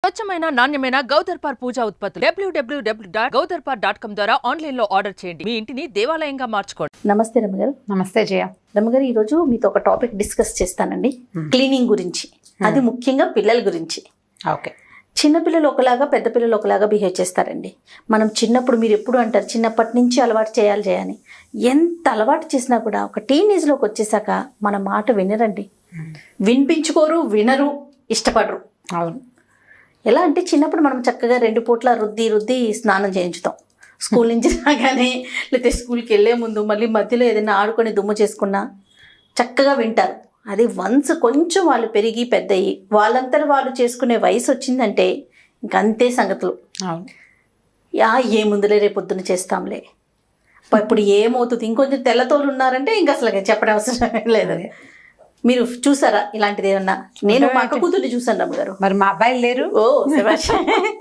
స్వచ్ఛమైన నాణ్యమైన గౌదర్పార్ పూజా ఉత్పత్తులు డబ్ల్యూడబ్ల్యూడబ్ల్యూ డాట్ గౌదర్పార్ డాట్ కామ్ ద్వారా ఆన్లైన్ లో ఆర్డర్ చేయండి మీ ఇంటిని దేవాలయంగా మార్చుకోండి నమస్తే రమగారు నమస్తే జయ రమగారు ఈరోజు మీతో ఒక టాపిక్ డిస్కస్ చేస్తానండి క్లీనింగ్ గురించి అది ముఖ్యంగా పిల్లల గురించి ఓకే చిన్నపిల్లలు ఒకలాగా పెద్ద పిల్లలు ఒకలాగా బిహేవ్ చేస్తారండి మనం చిన్నప్పుడు మీరు ఎప్పుడు అంటారు చిన్నప్పటి నుంచి అలవాటు చేయాలి చేయని ఎంత అలవాటు చేసినా కూడా ఒక టీనేజ్లోకి వచ్చేసాక మన మాట వినరండి వినిపించుకోరు వినరు ఇష్టపడరు అవును ఎలా అంటే చిన్నప్పుడు మనం చక్కగా రెండు పూట్ల రుద్ది రుద్ది స్నానం చేయించుతాం స్కూల్ నుంచి రాగానే లేకపోతే స్కూల్కి వెళ్ళే ముందు మళ్ళీ మధ్యలో ఏదైనా ఆడుకొని దుమ్ము చేసుకున్నా చక్కగా వింటారు అది వన్స్ కొంచెం వాళ్ళు పెరిగి పెద్దయి వాళ్ళంతట వాళ్ళు చేసుకునే వయసు వచ్చిందంటే ఇంక అంతే సంగతులు అవును యా ఏముందులే రేపు పొద్దున్న చేస్తాంలే అబ్బా, ఇప్పుడు ఏమవుతుంది ఇంకొంచెం తెల్లతోలు ఉన్నారంటే ఇంకా అసలు చెప్పడం అవసరం లేదు మీరు చూసారా ఇలాంటిది ఏమన్నా నేను మా అక్క కూతుర్ని చూసాను రమ్మగారు మరి మా అబ్బాయిలు లేరు ఓ శభాష్.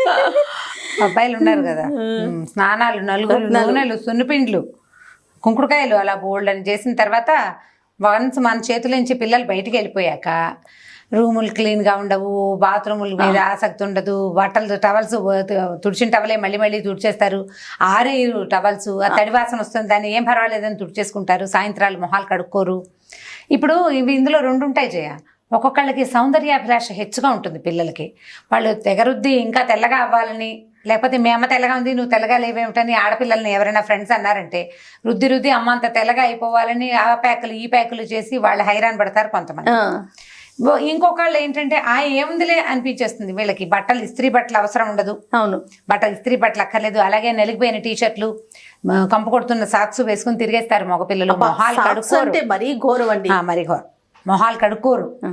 మా అబ్బాయిలు ఉన్నారు కదా ఉమ్, స్నానాలు నలుగురు నూనెలు సున్నిపిండ్లు కుంకుడుకాయలు అలా బోల్డ్ అని చేసిన తర్వాత వన్స్ మన చేతుల నుంచి పిల్లలు బయటికి వెళ్ళిపోయాక రూములు క్లీన్గా ఉండవు బాత్రూముల మీద ఆసక్తి ఉండదు బట్టలు టవల్స్ తుడిచిన టవలే మళ్ళీ మళ్ళీ తుడిచేస్తారు ఆరే టవల్స్ ఆ తడి వాసన వస్తుంది దాన్ని ఏం పర్వాలేదని తుడిచేసుకుంటారు సాయంత్రాలు మొహాలు కడుక్కోరు ఇప్పుడు ఇవి ఇందులో రెండు ఉంటాయి జయ ఒక్కొక్కళ్ళకి సౌందర్యాభిలాష హెచ్చుగా ఉంటుంది పిల్లలకి వాళ్ళు తెగరుద్ది ఇంకా తెల్లగా అవ్వాలని లేకపోతే మీ అమ్మ తెల్లగా ఉంది నువ్వు తెల్లగా లేవేమిటని ఆడపిల్లల్ని ఎవరైనా ఫ్రెండ్స్ అన్నారంటే రుద్ది రుద్ది అమ్మ అంత తెల్లగా అయిపోవాలని ఆ ప్యాకులు ఈ ప్యాకులు చేసి వాళ్ళు హైరాన్ పడతారు కొంతమంది ఆ, ఓ- ఇంకొకళ్ళు ఏంటంటే ఆ ఏముందిలే అనిపించేస్తుంది వీళ్ళకి బట్టలు ఇస్త్రీ బట్టలు అవసరం ఉండదు అవును బట్టలు ఇస్త్రీ బట్టలు అక్కర్లేదు అలాగే నలిగిపోయిన టీ షర్ట్లు కంపు కొడుతున్న సాక్స్ వేసుకుని తిరిగేస్తారు మగపిల్లలు మొహాలు సాక్స్ కడుక్కోరు అంటే మరీ ఘోరం అండి ఆ, మరి ఘోరం. మొహాలు కడుక్కోరు ఆ.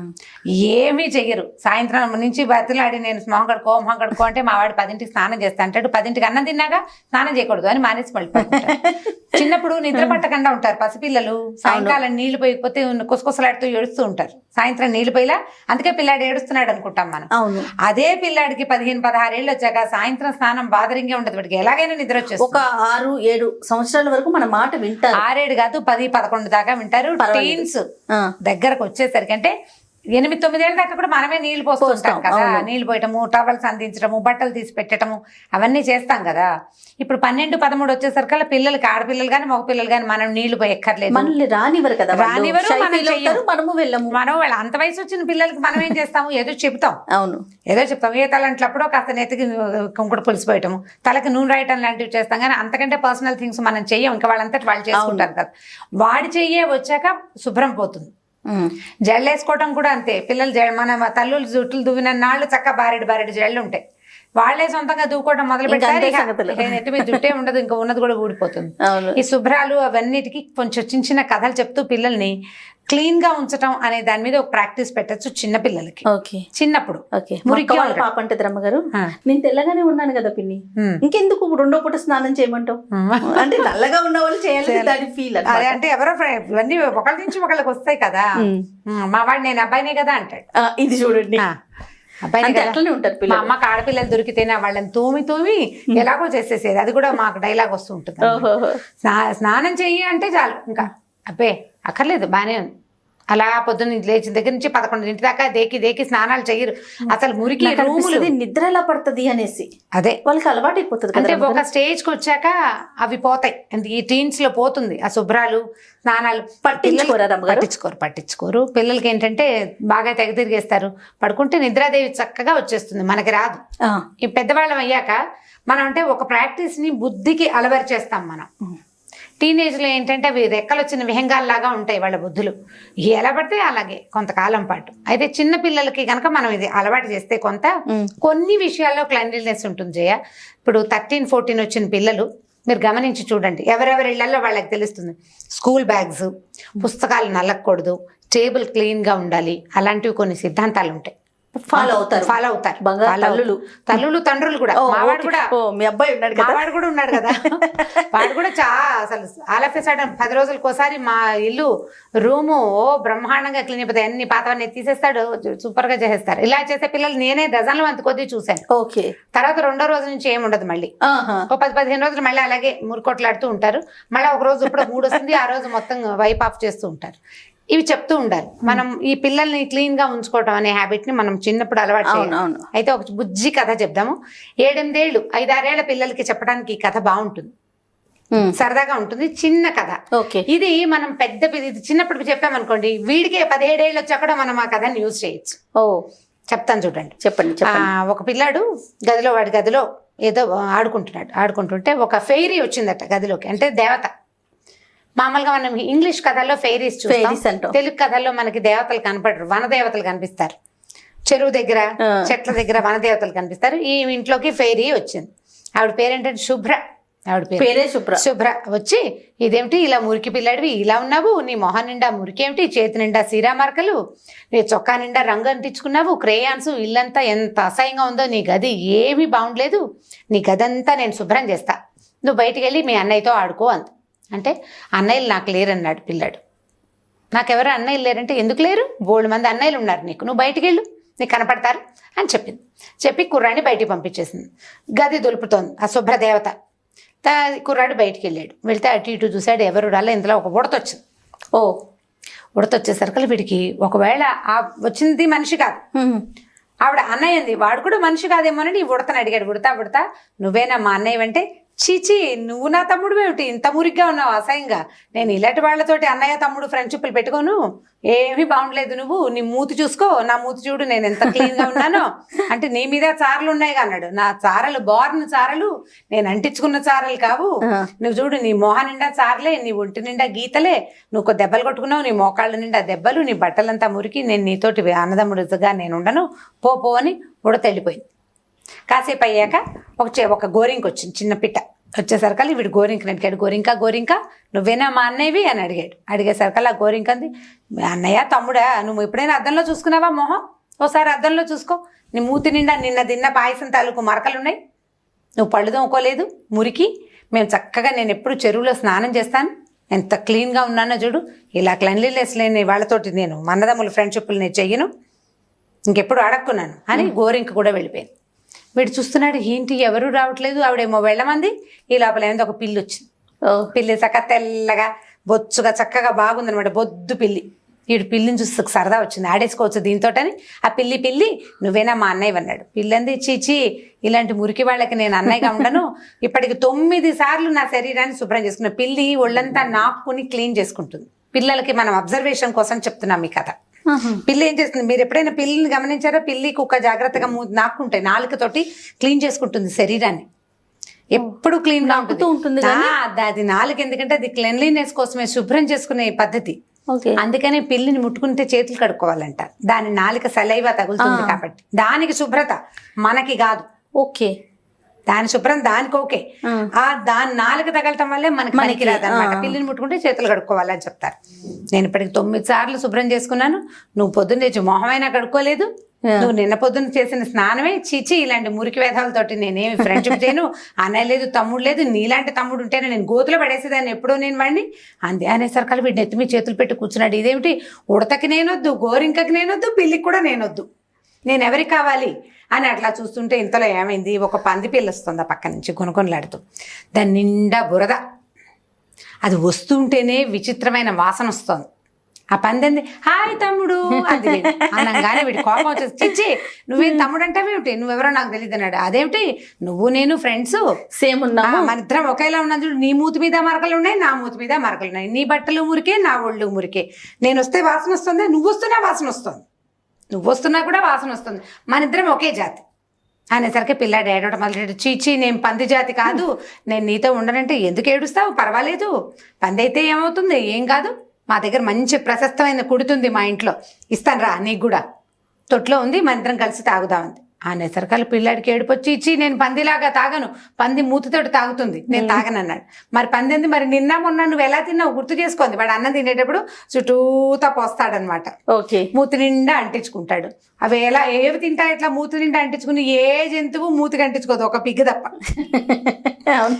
ఏమీ చెయ్యరు సాయంత్రం నుంచి బతిలాడి నేను మొహం కడుక్కో మొహం కడుక్కో అంటే మా వాడు పదింటికి స్నానం చేస్తా అంటాడు పదింటికి అన్నం తిన్నాక స్నానం చేయకూడదు అని మానేసి మళ్ళీ పడుకుంటారు. చిన్నప్పుడు నిద్ర పట్టకుండా ఉంటారు పసిపిల్లలు సాయంకాలం నీళ్లు పోయకపోతే కుసకుసలాడుతూ ఏడుస్తూ ఉంటారు సాయంత్రం నీళ్లు పోయిలా అందుకే పిల్లాడు ఏడుస్తున్నాడు అనుకుంటాం మనం అవును అదే పిల్లాడికి పదిహేను పదహారేళ్ళు వచ్చాక సాయంత్రం స్నానం బాదరింగే ఉండదు వాడికి ఎలాగైనా నిద్ర వచ్చేస్తుంది ఒక ఆరు ఏడు సంవత్సరాల వరకు మన మాట వింటారు ఆరేడు కాదు పది పదకొండు దాకా వింటారు పర్వాలేదు. టీన్స్ ఆ, దగ్గరకు వచ్చేసరికి అంటే ఎనిమిది తొమ్మిదేళ్ళ దాకా కూడా మనమే నీళ్లు పోస్తుంటాం పోస్తాం, కదా అవును. నీళ్లు పోయటము టవల్స్ అందించడము బట్టలు తీసి పెట్టడము అవన్నీ చేస్తాం కదా ఇప్పుడు పన్నెండు పదమూడు వచ్చేసరికల్లా పిల్లలకి ఆడపిల్లలు కానీ మగ పిల్లలు కానీ మనం నీళ్లు పోయక్కర్లేదు మనల్ని రానివ్వరు కదా వాళ్ళు. రానివ్వరు, Shy మనం feel అవుతారు, చెయ్యం. మనము వెళ్ళము మనం వాళ్ళ అంత వయసు వచ్చిన పిల్లలకి మనం ఏం చేస్తాము ఏదో చెప్తాం అవును ఏదో చెప్తాం ఏ తలంట్లప్పుడు కాస్త నెత్తికి కుంకుడు పులిసి పోయటము తలకి నూనె రాయటం లాంటివి చేస్తాం కానీ అంతకంటే పర్సనల్ థింగ్స్ మనం చెయ్యం ఇంకా వాళ్ళంతటి వాళ్ళు చేసుకుంటారు కదా వాడి చెయ్యే వచ్చాక శుభ్రం పోతుంది ఉమ్. జడలు వేసుకోవటం కూడా అంతే పిల్లలు జడ మన తల్లులు జుట్టులు దువ్విన నాళ్ళు చక్క బారెడు బారెడు జడలు ఉంటాయి వాళ్ళే సొంతంగా దూకోవడం మొదలు ఇంకా అంతే పెట్టారు సంగతులు. ఇక నెత్తి మీద జుట్టే ఉండదు ఇంకా ఉన్నది కూడా ఊడిపోతుంది అవును ఈ శుభ్రాలు అవన్నిటికీ కొంచెం చిన్న చిన్న కథలు చెప్తూ పిల్లల్ని క్లీన్ గా ఉంచటం అనే దాని మీద ఒక ప్రాక్టీస్ పెట్టచ్చు చిన్న పిల్లలకి ఓకే చిన్నప్పుడు ఓకే మురికి మురికి వాళ్ళ ఉండదు. పాప అంటే రమ్మగారు ఆ. నేను తెల్లగానే ఉన్నాను కదా పిన్ని ఉమ్. ఇంకెందుకు రెండో పూట స్నానం చేయమంటావు అంటే నల్లగా ఉన్న వాళ్ళు చేయాలి దాని ఫీల్ అదే అంటే ఎవరో ఫ్రె- ఇవన్నీ ఒకళ్ళ నుంచి ఒకళ్ళకి వస్తాయి కదా ఉమ్. ఉమ్, మా వాడు నేను అబ్బాయినే కదా అంటాడు ఇది చూడండి ఆ, అబ్బాయినే అంటే కదా అట్లనే ఉంటారు మా పిల్లలు అమ్మకి ఆడపిల్లలు దొరికితేనే వాళ్ళని తోమి తోమి ఎలాగో చేసేసేది అది కూడా మాకు డైలాగ్ వస్తూ ఉంటుంది ఓహోహో. స్నా- స్నానం చెయ్యి అంటే చాలు ఇంకా అబ్బే అక్కర్లేదు బానే ఉంది అలా పొద్దున్న లేచిన దగ్గర నుంచి పదకొండింటి దాకా దేకి దేకి స్నానాలు చెయ్యరు అసలు మురికి నాకు రూములు అనిపిస్తుంది నిద్ర ఎలా పడుతుంది అనేసి అదే వాళ్ళకి అలవాటు అయిపోతుంది అంటే కదా ఒక స్టేజ్కి వచ్చాక అవి పోతాయి అంటే ఈ టీన్స్ లో పోతుంది ఆ శుభ్రాలు స్నానాలు పట్టించుకోరా రమ్మగారు? పట్టించుకోరు పట్టించుకోరు పిల్లలకి ఏంటంటే బాగా తెగ తిరిగేస్తారు పడుకుంటే నిద్రాదేవి చక్కగా వచ్చేస్తుంది మనకి రాదు ఆ, ఈ పెద్దవాళ్ళం అయ్యాక మనం అంటే ఒక ప్రాక్టీస్ ని బుద్ధికి అలవరిచేస్తాం మనం టీనేజ్ లో ఏంటంటే అవి రెక్కలు వచ్చిన విహంగాల్లాగా ఉంటాయి వాళ్ళ బుద్ధులు ఎలా పడితే అలాగే కొంతకాలం పాటు అయితే చిన్న పిల్లలకి కనుక మనం ఇది అలవాటు చేస్తే కొంత ఉమ్. కొన్ని విషయాల్లో క్లైన్లీనెస్ ఉంటుంది జయ ఇప్పుడు థర్టీన్ ఫోర్టీన్ వచ్చిన పిల్లలు మీరు గమనించి చూడండి ఎవరెవరి ఇళ్లలో వాళ్ళకి తెలుస్తుంది స్కూల్ బ్యాగ్స్ పుస్తకాలు నల్లకూడదు టేబుల్ క్లీన్గా ఉండాలి అలాంటివి కొన్ని సిద్ధాంతాలు ఉంటాయి ఫాలో అవుతారు ఫాలో అవుతారు బంగారు Follow తల్లులు. తల్లులు తండ్రులు కూడా ఓ, మావాడు ఓకే. కూడా ఓ, మీ అబ్బాయి ఉన్నాడు కదా మావాడు కూడా ఉన్నాడు కదా వాడు కూడా చాలా అసలు ఆలఫ్య సడన్ పది రోజులకి ఒకసారి మా ఇల్లు రూము ఓ బ్రహ్మాండంగా క్లీన్ అయిపోతాయి అన్ని పాతవన్నీ తీసేస్తాడు సూపర్ గా చేసేస్తారు ఇలా చేసే పిల్లలు నేనే డజన్ల మంది కొద్దీ చూశాను ఓకే తర్వాత రెండో రోజు నుంచి ఏమి ఉండదు మళ్ళీ ఆహా. ఒక పది పదిహేను రోజులు మళ్ళీ అలాగే మురికొట్లాడుతూ ఉంటారు మళ్ళీ ఒక రోజు ఇప్పుడు మూడు వస్తుంది ఆ రోజు మొత్తం వైప్ ఆఫ్ చేస్తూ ఉంటారు ఇవి చెప్తూ ఉండాలి మనం ఈ పిల్లల్ని క్లీన్ గా ఉంచుకోవటం అనే హ్యాబిట్ ని మనం చిన్నప్పుడు అలవాటు అవును చేయాలి అవును అయితే ఒక బుజ్జి కథ చెప్దాము ఏడెనిమిదేళ్ళు ఐదారేళ్ల పిల్లలకి చెప్పడానికి ఈ కథ బాగుంటుంది ఉమ్. సరదాగా ఉంటుంది చిన్న కథ ఓకే ఇది మనం పెద్ద పిల్ల- ఇది చిన్నప్పుడు చెప్పామనుకోండి వీడికి పదిహేడేళ్ళు వచ్చా కూడా మనం ఆ కథని యూజ్ చేయొచ్చు ఓ చెప్తాను చూడండి చెప్పండి ఆ, చెప్పండి ఒక పిల్లాడు గదిలో వాడి గదిలో ఏదో ఆడుకుంటున్నాడు ఆడుకుంటుంటే ఒక ఫెయిరీ వచ్చిందట గదిలోకి అంటే దేవత మామూలుగా మనం ఇంగ్లీష్ కథల్లో ఫెయిరీస్ Fairies చూస్తాం అంటాం. తెలుగు కథల్లో మనకి దేవతలు కనపడరు వన దేవతలు కనిపిస్తారు చెరువు దగ్గర ఆ. చెట్ల దగ్గర వన దేవతలు కనిపిస్తారు ఈ ఇంట్లోకి ఫెయిరీ వచ్చింది ఆవిడ పేరేంటంటే శుభ్ర ఆవిడ పేరు పేరే శుభ్ర శుభ్ర వచ్చి ఇదేమిటి ఇలా మురికి పిల్లాడివి ఇలా ఉన్నావు నీ మొహం నిండా మురికేమిటి చేతి నిండా సీరా మార్కలు నీ చొక్కా నిండా రంగు అంటించుకున్నావు క్రేయాన్స్ ఇల్లంతా ఎంత అసహ్యంగా ఉందో నీ గది ఏమీ బాగుండలేదు నీ గదంతా నేను శుభ్రం చేస్తా నువ్వు బయటికి వెళ్ళి మీ అన్నయ్యతో ఆడుకో అంది అంటే అన్నయ్యలు నాకు లేరన్నాడు పిల్లాడు నాకెవరు అన్నయ్యలు లేరంటే ఎందుకు లేరు బోల్డ్ మంది అన్నయ్యలు ఉన్నారు నీకు నువ్వు బయటికి వెళ్ళు నీకు కనపడతారు అని చెప్పింది చెప్పి కుర్రాన్ని బయటికి పంపించేసింది గది దులుపుతోంది ఆ శుభ్రదేవత తా- కుర్రాడు బయటికి వెళ్ళాడు వెళ్తే అటు ఇటు చూశాడు ఎవరు రాలే ఇందులో ఒక ఉడత వచ్చింది ఓ ఉడత వచ్చేసరికి వీడికి ఒకవేళ ఆ వచ్చింది మనిషి కాదు ఉమ్. ఆవిడ అన్నయ్య అంది వాడు కూడా మనిషి కాదేమోనని ఈ ఉడతని అడిగాడు ఉడతా ఉడతా నువ్వేనా మా అన్నయ్య అంటే చీచి నువ్వు నా తమ్ముడు ఏమిటి ఇంత మురిగ్గా ఉన్నావు అసహ్యంగా నేను ఇలాంటి వాళ్ళతోటి అన్నయ్య తమ్ముడు ఫ్రెండ్షిప్లు పెట్టుకోను ఏమీ బాగుండలేదు నువ్వు నీ మూతి చూసుకో నా మూతి చూడు నేను ఎంత క్లీన్ గా ఉన్నానో అంటే నీ మీద చారలు ఉన్నాయి అన్నాడు నా చారలు బోర్న చారలు నేను అంటించుకున్న చారలు కావు ఆ. నువ్వు చూడు నీ మొహ నిండా చారలే నీ ఒంటి నిండా గీతలే నువ్వు కొ- దెబ్బలు కొట్టుకున్నావు నీ మోకాళ్ళ నిండా దెబ్బలు నీ బట్టలంతా మురికి నేను నీతోటి అన్నదమ్ముడుగా నేను ఉండను పో పో అని ఉడతెళ్ళిపోయింది కాసేపు అయ్యాక ఒక చే- ఒక గోరింక వచ్చింది చిన్న పిట్ట వచ్చేసరికల్లా వీడు గోరింకని అడిగాడు గోరింక గోరింక నువ్వేనా మా అన్నయ్యవి అని అడిగాడు అడిగేసరికల్లా ఆ గోరింక అంది "మీ అన్నయ్య తమ్ముడా నువ్వు ఎప్పుడైనా అద్దంలో చూసుకున్నావా మొహం ఓసారి అద్దంలో చూసుకో నీ మూతి నిండా నిన్న తిన్న పాయసం తాలూకు మరకలు ఉన్నాయి నువ్వు పళ్ళు తోముకోలేదు మురికి మేము చక్కగా నేను ఎప్పుడు చెరువులో స్నానం చేస్తాను ఎంత క్లీన్గా ఉన్నానో చూడు ఇలా క్లెన్లీనెస్ లేని వాళ్ళతోటి నేను మన్నదమ్ముల ఫ్రెండ్షిప్లు నేను చెయ్యను ఇంకెప్పుడు అడక్కున్నాను అని గోరింక కూడా వెళ్ళిపోయింది వీడు చూస్తున్నాడు ఏంటి ఎవరు రావట్లేదు ఆవిడేమో వెళ్ళమంది ఈ లోపల ఏందో ఒక పిల్లి వచ్చింది ఓ పిల్లి చక్క తెల్లగా బొచ్చుగా చక్కగా బాగుందనమాట బొద్దు పిల్లి వీడు పిల్లిని చూస్తే సరదా వచ్చింది ఆడేసుకోవచ్చు దీంతోటని ఆ పిల్లి పిల్లి నువ్వేనా మా అన్నయ్య అన్నాడు పిల్లంది చీచి ఇలాంటి మురికి వాళ్ళకి నేను అన్నయ్యగా ఉండను ఇప్పటికి తొమ్మిది సార్లు నా శరీరాన్ని శుభ్రం చేసుకున్నా పిల్లి ఒళ్ళంతా నాకుని క్లీన్ చేసుకుంటుంది పిల్లలకి మనం అబ్జర్వేషన్ కోసం చెప్తున్నాం ఈ కథ ఆహా. పిల్లి ఏం చేస్తుంది మీరు ఎప్పుడైనా పిల్లిని గమనించారా పిల్లి కుక్క జాగ్రత్తగా మూ- నాకుంటాయి నాలుకతోటి క్లీన్ చేసుకుంటుంది శరీరాన్ని ఎప్పుడు క్లీన్ గా నాకుతూ ఉంటుంది ఆ, అది- అది నాలుగు ఎందుకంటే అది క్లెన్లీనెస్ కోసమే శుభ్రం చేసుకునే పద్ధతి ఓకే అందుకనే పిల్లిని ముట్టుకుంటే చేతులు కడుక్కోవాలంట దాని నాలుక సలైవా తగులుతుంది ఆ. కాబట్టి దానికి శుభ్రత మనకి కాదు ఓకే దాని శుభ్రం దానికి ఓకే ఆ. ఆ దాని నాలుక తగలటం వల్లే మనకి మనకి, మనకి రాదనమాట ఆ. పిల్లిని ముట్టుకుంటే చేతులు కడుక్కోవాలని చెప్తారు నేను ఇప్పటికి తొమ్మిది సార్లు శుభ్రం చేసుకున్నాను నువ్వు పొద్దున్న లేచి మొహమైనా కడుక్కోలేదు ఆ. నువ్వు నిన్న పొద్దున్న చేసిన స్నానమే చీచి ఇలాంటి మురికి వేధాలతోటి నేనేమి ఫ్రెండ్షిప్ చేయను అన్నయ్య లేదు తమ్ముడు లేదు నీలాంటి తమ్ముడు ఉంటేనే నేను గోతులో పడేసేదాన్ని ఎప్పుడో నేను వాడిని అందే అనేసరికి వీడు నెత్తి మీద చేతులు పెట్టి కూర్చున్నాడు ఇదేమిటి ఉడతకి నేనొద్దు గోరింకకి నేనొద్దు పిల్లికి కూడా నేనొద్దు నేను ఎవరికి కావాలి అని అట్లా చూస్తుంటే ఇంతలో ఏమైంది ఒక పంది పిల్ల వస్తుంది ఆ పక్క నుంచి కొనుకొనలాడుతూ దాని నిండా బురద అది వస్తుంటేనే విచిత్రమైన వాసన వస్తుంది ఆ పందింది హాయ్ తమ్ముడు అది వీడు. అనగానే వీడి కోపం వచ్చేసి చిచ్చి నువ్వేం తమ్ముడు అంటావేమిటి నువ్వెవరో నాకు తెలియదు అన్నాడు అదేమిటి నువ్వు నేను ఫ్రెండ్స్ సేమ్ ఉన్నాము మన ఇద్దరం ఒకేలా ఉన్నాం చూడు నీ మూతి మీద మరకలు ఉన్నాయి నా మూతి మీద మరకలు ఉన్నాయి నీ బట్టలు మురికే నా ఒళ్ళు మురికే నేను వస్తే వాసన వస్తుంది నువ్వు వస్తున్నా వాసన వస్తుంది నువ్వు వస్తున్నా కూడా వాసన వస్తుంది మన ఇద్దరం ఒకే జాతి అనేసరికి పిల్లాడు ఏడవడం మొదలెట్టాడు చీచి నేను పంది జాతి కాదు నేను నీతో ఉండనంటే ఎందుకు ఏడుస్తావు పర్వాలేదు పంది అయితే ఏమవుతుంది ఏం కాదు మా దగ్గర మంచి ప్రశస్తమైన కుడుతుంది మా ఇంట్లో ఇస్తాను రా నీకు కూడా తొట్లో ఉంది మన ఇద్దరం కలిసి తాగుదామంది ఆ నెసరకాల పిల్లాడికి ఏడుపొచ్చి ఇచ్చి నేను పందిలాగా తాగను పంది మూతితోటి తాగుతుంది నేను తాగనన్నాడు మరి పందింది మరి నిన్న మొన్న నువ్వు ఎలా తిన్నావు గుర్తు చేసుకోండి వాడు అన్నం తినేటప్పుడు చుట్టూతా పోస్తాడనమాట ఓకే మూతి నిండా అంటించుకుంటాడు అవి ఎలా ఏవి తింటా ఇట్లా మూతి నిండా అంటించుకుని ఏ జంతువు మూతికి అంటించుకోదు ఒక పిగ్గు తప్ప అవును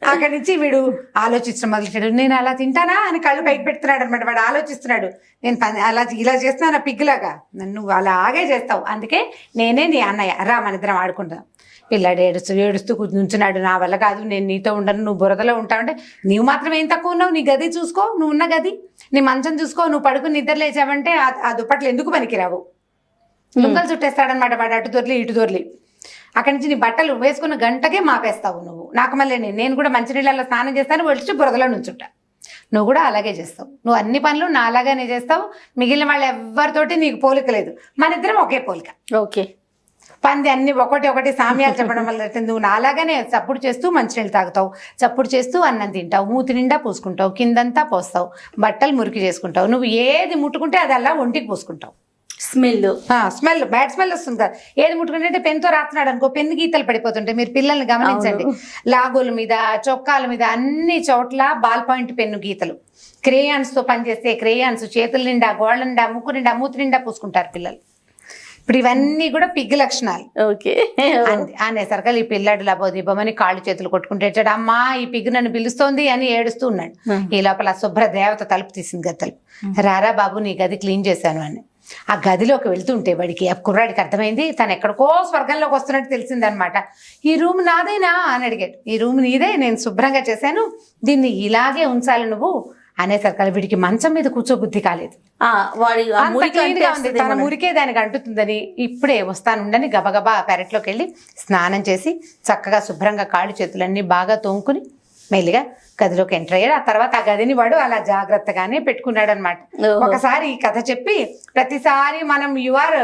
అక్కడి నుంచి వీడు ఆలోచించడం మొదలెట్టాడు నేను అలా తింటానా అని కళ్ళు పైకి పెడుతున్నాడు అనమాట వాడు ఆలోచిస్తున్నాడు నేను పని అలా ఇలా చేస్తున్నాను పిగ్గులాగా నన్ను అలాగే చేస్తావు అందుకే నేనే నీ అన్నయ్య రా మన ఇద్దరం ఆడుకుంటాం పిల్లాడు ఏడుస్తూ ఏడుస్తూ కూర్చున్నాడు నా వల్ల కాదు నేను నీతో ఉండను నువ్వు బురదలో ఉంటావంటే నీవు మాత్రం ఏం తక్కువ ఉన్నావు నీ గది చూసుకో నువ్వు ఉన్న గది నీ మంచం చూసుకో నువ్వు పడుకుని నిద్ర లేచావంటే ఆ- ఆ దుప్పట్లు ఎందుకు పనికిరావు లుంగలు చుట్టేస్తాడనమాట వాడు అటు దొర్లి ఇటు దొర్లి అక్కడి నుంచి నీ బట్టలు వేసుకున్న గంటకే మాపేస్తావు నువ్వు నాకు మళ్ళీ నేను నేను కూడా మంచినీళ్ళలో స్నానం చేస్తాను వచ్చి బురదలో నుంచుంటా నువ్వు కూడా అలాగే చేస్తావు నువ్వు అన్ని పనులు నా అలాగానే చేస్తావు మిగిలిన వాళ్ళు ఎవరితోటి నీకు పోలిక లేదు మన ఇద్దరం ఒకే పోలిక ఓకే పంది అన్ని ఒకటి ఒకటి సామ్యాలు చెప్పడం వల్ల అయితే నువ్వు నాలాగానే చప్పుడు చేస్తూ మంచినీళ్ళు తాగుతావు చప్పుడు చేస్తూ అన్నం తింటావు మూతి నిండా పూసుకుంటావు కిందంతా పోస్తావు బట్టలు మురికి చేసుకుంటావు నువ్వు ఏది ముట్టుకుంటే అది అలా ఒంటికి పూసుకుంటావు స్మెల్ స్మెల్ బ్యాడ్ స్మెల్ వస్తుంది కదా ఏది ముట్టుకుంటే పెన్తో రాస్తున్నాడు అనుకో పెన్ను గీతలు పడిపోతుంటాయి మీరు పిల్లల్ని గమనించండి లాగోల మీద చొక్కాల మీద అన్ని చోట్ల బాల్ పాయింట్ పెన్ను గీతలు క్రేయాన్స్ తో పనిచేస్తే క్రేయాన్స్ చేతుల నిండా గోళ్ళ నిండా ముక్కు నిండా మూతి నిండా పూసుకుంటారు పిల్లలు ఇప్పుడు ఇవన్నీ కూడా పిగ్గు లక్షణాలు ఓకే అంది అనేసరికి ఈ పిల్లాడు లబోదీపమని కాళ్ళు చేతులు కొట్టుకుంటే వచ్చాడు అమ్మా ఈ పిగ్గు నన్ను పిలుస్తోంది అని ఏడుస్తూ ఉన్నాడు ఈ లోపల ఆ శుభ్ర దేవత తలుపు తీసింది గది తలుపు రారా బాబు నీ గది క్లీన్ చేశాను అని ఆ గదిలోకి వెళ్తుంటే వాడికి ఆ కుర్రాడికి అర్థమైంది తను ఎక్కడికో స్వర్గంలోకి వస్తున్నట్టు తెలిసిందనమాట ఈ రూమ్ నాదేనా అని అడిగాడు ఈ రూమ్ నీదే నేను శుభ్రంగా చేశాను దీన్ని ఇలాగే ఉంచాలి నువ్వు అనేసరికి వీడికి మంచం మీద కూర్చోబుద్ధి కాలేదు ఆ, వాడి ఆ అంత మురికి clean అంటే గా ఉంది తన వస్తుందేమోనని. మురికే దానికి అంటుతుందని ఇప్పుడే వస్తానుండని గబగబా ఆ పెరట్లోకి వెళ్ళి స్నానం చేసి చక్కగా శుభ్రంగా కాళ్ళు చేతులన్నీ బాగా తోముకుని మెల్లిగా గదిలోకి ఎంటర్ అయ్యాడు ఆ తర్వాత ఆ గదిని వాడు అలా జాగ్రత్తగానే పెట్టుకున్నాడు అనమాట ఓహో. ఒకసారి ఈ కథ చెప్పి ప్రతిసారి మనం your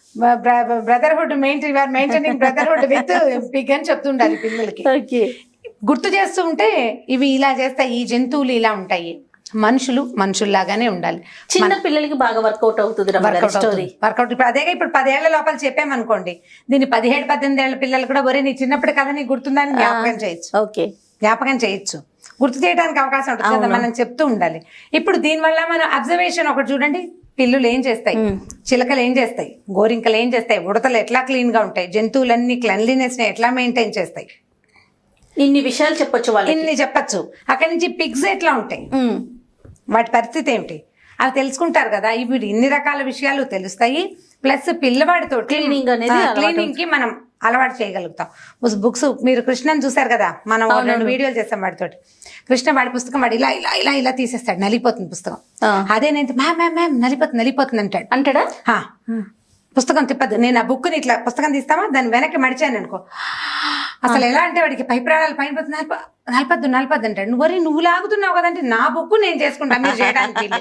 brotherhood maintain your maintaining brotherhood with pig అని చెప్తుండాలి పిల్లలకి ఓకే గుర్తు చేస్తూ ఉంటే ఇవి ఇలా చేస్తాయి ఈ జంతువులు ఇలా ఉంటాయి మనుషులు మనుషుల్లాగానే ఉండాలి చిన్న పిల్లలకి బాగా వర్కౌట్ అవుతుంది వర్కౌట్ స్టోరీ వర్కౌట్ ఇప్పుడు అదేగా ఇప్పుడు పదేళ్ల లోపల చెప్పామనుకోండి దీన్ని పదిహేడు పద్దెనిమిది ఏళ్ల పిల్లలు కూడా ఒరే నీ చిన్నప్పుడు కథ నీకు గుర్తుందని జ్ఞాపకం చేయొచ్చు ఓకే జ్ఞాపకం చేయొచ్చు గుర్తు చేయడానికి అవకాశం ఉంటుంది కదా మనం చెప్తూ ఉండాలి ఇప్పుడు దీనివల్ల మనం అబ్జర్వేషన్ ఒకటి చూడండి పిల్లులు ఏం చేస్తాయి చిలకలు ఏం చేస్తాయి గోరింకలు ఏం చేస్తాయి ఉడతలు ఎట్లా క్లీన్ గా ఉంటాయి జంతువులన్నీ క్లెన్లీనెస్ ని ఎట్లా మెయింటైన్ చేస్తాయి ఇన్ని విషయాలు చెప్పొచ్చు వాళ్ళకి ఇన్ని చెప్పచ్చు అక్కడి నుంచి పిగ్స్ ఎట్లా ఉంటాయి ఉమ్. వాటి పరిస్థితి ఏమిటి అవి తెలుసుకుంటారు కదా ఇప్పుడు ఇన్ని రకాల విషయాలు తెలుస్తాయి ప్లస్ పిల్లవాడితో Cleaning అనేది అలవాటు క్లీనింగ్ కి మనం అలవాటు చేయగలుగుతాం బుక్స్ మీరు కృష్ణని చూసారు కదా మనం ఓ రెండు వీడియోలు చేస్తాం వాడితోటి కృష్ణ వాడి పుస్తకం వాడు ఇలా ఇలా ఇలా ఇలా తీసేస్తాడు నలిపోతుంది పుస్తకం ఆ. అదే నేను మ్యామ్ మ్యామ్ మ్యామ్ నలిపోతుంది నలిపోతుంది అంటాడు అంటాడా హా. పుస్తకం తిప్పదు నేను ఆ బుక్ని ఇట్లా పుస్తకం తీస్తామా దాన్ని వెనక్కి మడిచాను అనుకో అసలు ఎలా అంటే వాడికి పై ప్రాణాలు పైన పోతుంది నలప నలపద్దు నలపద్దు అంటాడు నువ్వు వరి నువ్వు లాగుతున్నావు కదంటే నా బుక్ నేను చేసుకుంటాను మీరు చేయడానికి వీలు.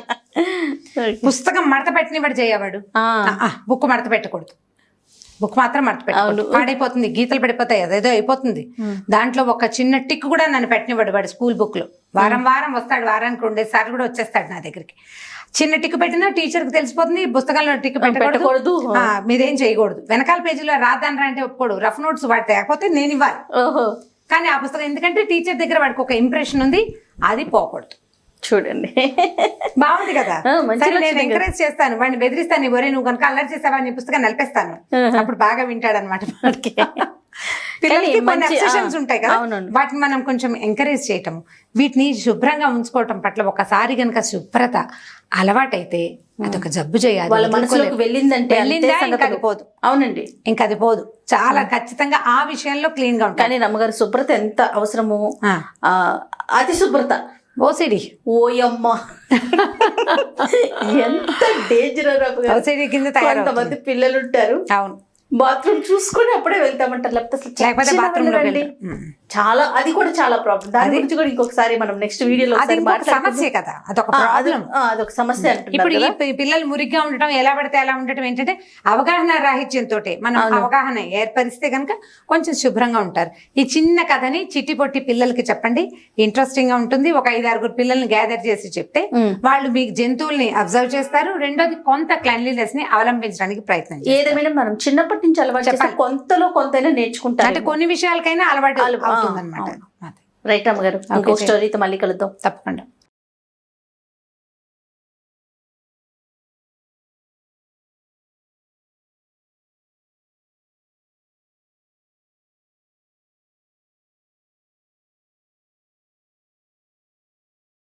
పుస్తకం మడత పెట్టిన వాడు చేయవాడు ఆ. బుక్ మడత పెట్టకూడదు బుక్ మాత్రం మడత పెట్టకూడదు పాడైపోతుంది గీతలు పడిపోతాయి అదేదో అయిపోతుంది దాంట్లో ఒక చిన్న టిక్ కూడా నన్ను పెట్టినవాడు వాడు స్కూల్ బుక్ లో వారం వారం వస్తాడు వారానికి రెండేసార్లు కూడా వచ్చేస్తాడు నా దగ్గరికి చిన్న టిక్ పెట్టినా టీచర్ కి తెలిసిపోతుంది పుస్తకంలో టిక్ పెట్టకూడదు పెట్టకూడదు. ఆ, మీరేం చేయకూడదు వెనకాల పేజీలో రాద్దాన్ అంటే ఒప్పుకోడు రఫ్ నోట్స్ వాడితే లేకపోతే నేను ఇవ్వాలి ఓహో కానీ ఆ పుస్తకం ఎందుకంటే టీచర్ దగ్గర వాడికి ఒక ఇంప్రెషన్ ఉంది అది పోకూడదు చూడండి బాగుంది కదా ఆ, మంచి సరే నేను లక్షణం కదా. ఎంకరేజ్ చేస్తాను వాడిని బెదిరిస్తాను ఒరే నువ్వు కనుక అల్లరి చేసావా నీ పుస్తకం నలిపేస్తాను అప్పుడు బాగా వింటాడు అనమాట ఓకే పిల్లలకి కానీ కొన్ని మంచి- అబ్సెషన్స్ ఆ, ఉంటాయి కదా అవునవును. వాటిని మనం కొంచెం ఎంకరేజ్ చేయటం వీటిని శుభ్రంగా ఉంచుకోవటం పట్ల ఒకసారి గనక శుభ్రత అలవాటైతే అదొక జబ్బు చేయాలి వాళ్ళ వదులుకోలేదు. మనసులోకి వెళ్ళిందంటే అంతే వెళ్ళిందా ఇంకా సంగతులు. అది పోదు అవునండి ఇంకా అది పోదు చాలా ఖచ్చితంగా ఆ విషయంలో క్లీన్ గా ఉంటాయి కానీ నమ్మగారు శుభ్రత ఎంత అవసరమో ఆ. ఆ, అతి శుభ్రత ఓసిడి ఓయమ్మ ఎంత డేంజర్ ఓసిడి కింద తయారవుతుంది కొంతమంది పిల్లలు ఉంటారు అవును బాత్రూమ్ చూసుకొని అప్పుడే వెళ్తామంటారు లేకపోతే అసలు లేకపోతే చచ్చినా బాత్రూమ్ లోకి వెళ్ళరండి. వెళ్తారు. ఉమ్. చాలా అది కూడా చాలా ప్రాబ్లం దాని గురించి కూడా ఇంకొకసారి మనం నెక్స్ట్ వీడియోలో అది ఒకసారి ఇంకొక మాట్లాడుకుందాం. సమస్య కదా అదొక ఆ, అది- ప్రాబ్లం ఆ, అదొక సమస్య అంటున్నారు ఇప్పుడు ఈ కదా. పి- పిల్లలు మురిగ్గా ఉండటం ఎలా పడితే ఎలా ఉండటం ఏంటంటే అవగాహన రాహిత్యంతో మనం అవగాహన ఏర్పరిస్తే కనుక కొంచెం శుభ్రంగా ఉంటారు ఈ చిన్న కథని చిట్టి పొట్టి పిల్లలకి చెప్పండి ఇంట్రెస్టింగ్ గా ఉంటుంది ఒక ఐదు ఆరుగురు పిల్లల్ని గ్యాదర్ చేసి చెప్తే మ్. వాళ్ళు మీకు జంతువుల్ని అబ్జర్వ్ చేస్తారు రెండోది కొంత క్లెన్లీనెస్ ని అవలంబించడానికి ప్రయత్నం చేస్తారు. ఏదేమైనా మనం చిన్నప్పటి నుంచి అలవాటు చేస్తే కొంతలో కొంతైనా నేర్చుకుంటారు అంటే కొన్ని విషయాలకైనా అలవాటు అలవా- అవుతుంది అనమాట రైట్ అమ్మగారు ఇంకో స్టోరీతో మళ్ళీ కలుద్దాం తప్పకుండా